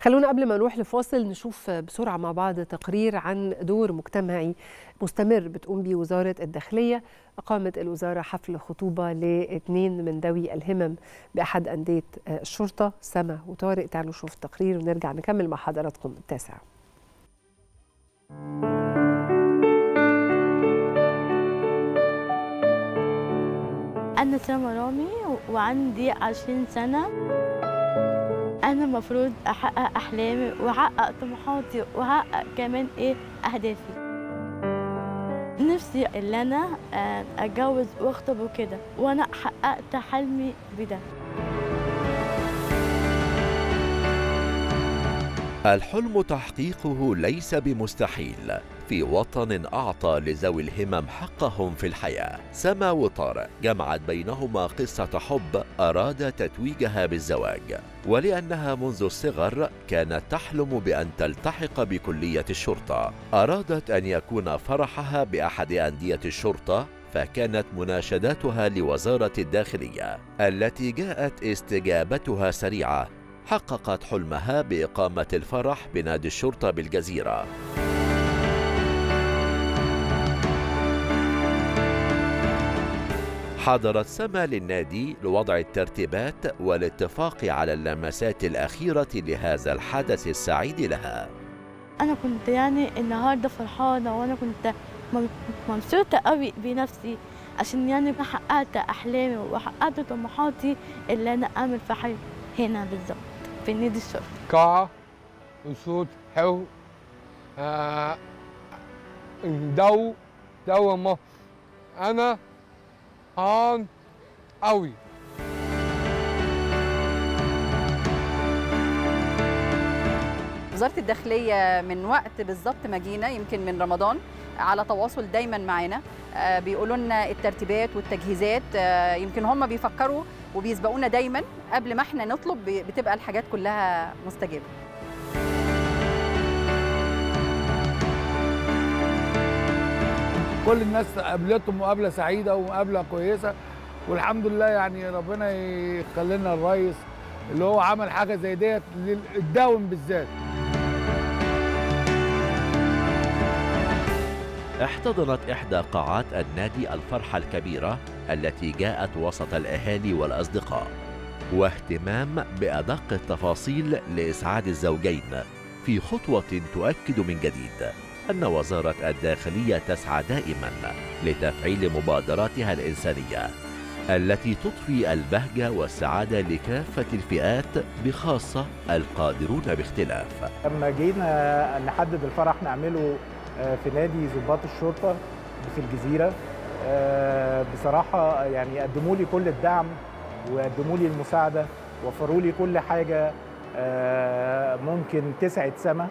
خلونا قبل ما نروح لفاصل نشوف بسرعة مع بعض تقرير عن دور مجتمعي مستمر بتقوم به وزارة الداخلية أقامت الوزارة حفل خطوبة لاثنين من ذوي الهمم بأحد أندية الشرطة سما وطارق تعالوا نشوف التقرير ونرجع نكمل مع حضراتكم التاسع أنا سما رامي وعندي عشرين سنة أنا المفروض أحقق أحلامي وأحقق طموحاتي وأحقق كمان إيه أهدافي نفسي اللي أنا أتجوز وأخطب وكده وأنا حققت حلمي بده الحلم تحقيقه ليس بمستحيل في وطن أعطى لذوي الهمم حقهم في الحياة سما وطارق جمعت بينهما قصة حب أراد تتويجها بالزواج ولأنها منذ الصغر كانت تحلم بأن تلتحق بكلية الشرطة أرادت أن يكون فرحها بأحد أندية الشرطة فكانت مناشداتها لوزارة الداخلية التي جاءت استجابتها سريعة حققت حلمها بإقامة الفرح بنادي الشرطة بالجزيرة حضرت سما للنادي لوضع الترتيبات والاتفاق على اللمسات الأخيرة لهذا الحدث السعيد لها أنا كنت يعني النهاردة فرحانة وأنا كنت مبسوطة قوي بنفسي عشان يعني حققت أحلامي وحققت طموحاتي اللي أنا أعمل في حياتي هنا بالظبط في نادي الشرطة قاعة وصوت حلو آه جو جو مصر أنا هان قوي وزارة الداخلية من وقت بالظبط ما جينا يمكن من رمضان على تواصل دايما معانا بيقولوا لنا الترتيبات والتجهيزات يمكن هم بيفكروا وبيسبقونا دايما قبل ما احنا نطلب بتبقى الحاجات كلها مستجابه كل الناس قابلتهم مقابله سعيده ومقابله كويسه والحمد لله يعني ربنا يخلي لنا الريس اللي هو عمل حاجه زي ديت للداون بالذات احتضنت إحدى قاعات النادي الفرحة الكبيرة التي جاءت وسط الأهالي والأصدقاء واهتمام بأدق التفاصيل لإسعاد الزوجين في خطوة تؤكد من جديد أن وزارة الداخلية تسعى دائما لتفعيل مبادراتها الإنسانية التي تضفي البهجة والسعادة لكافة الفئات بخاصة القادرون باختلاف لما جينا نحدد الفرح نعمله في نادي ضباط الشرطه في الجزيره بصراحه يعني قدموا لي كل الدعم وقدموا لي المساعده وفروا لي كل حاجه ممكن تسعد سما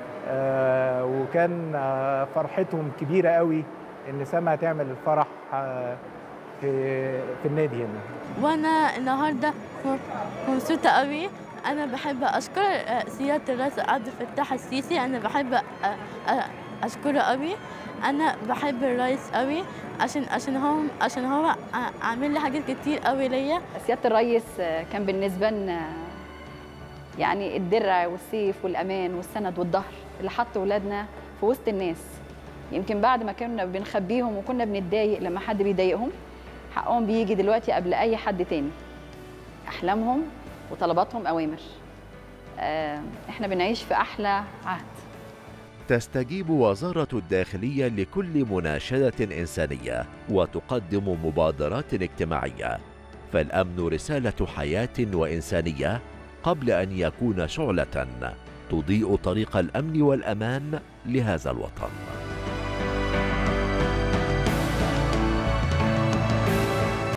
وكان فرحتهم كبيره قوي ان سما هتعمل الفرح في في النادي هنا وانا النهارده مبسوطه قوي انا بحب اشكر سياده الرئيس عبد الفتاح السيسي انا بحب اشكره قوي انا بحب الرئيس قوي عشان عشان هو عشان هو عامل لي حاجات كتير قوي ليا سياده الرئيس كان بالنسبه لنا يعني الدرع والسيف والامان والسند والظهر اللي حط ولادنا في وسط الناس يمكن بعد ما كنا بنخبيهم وكنا بنتضايق لما حد بيضايقهم حقهم بيجي دلوقتي قبل اي حد تاني احلامهم وطلباتهم اوامر احنا بنعيش في احلى عهد تستجيب وزارة الداخلية لكل مناشدة إنسانية وتقدم مبادرات اجتماعية فالأمن رسالة حياة وإنسانية قبل أن يكون شعلة تضيء طريق الأمن والأمان لهذا الوطن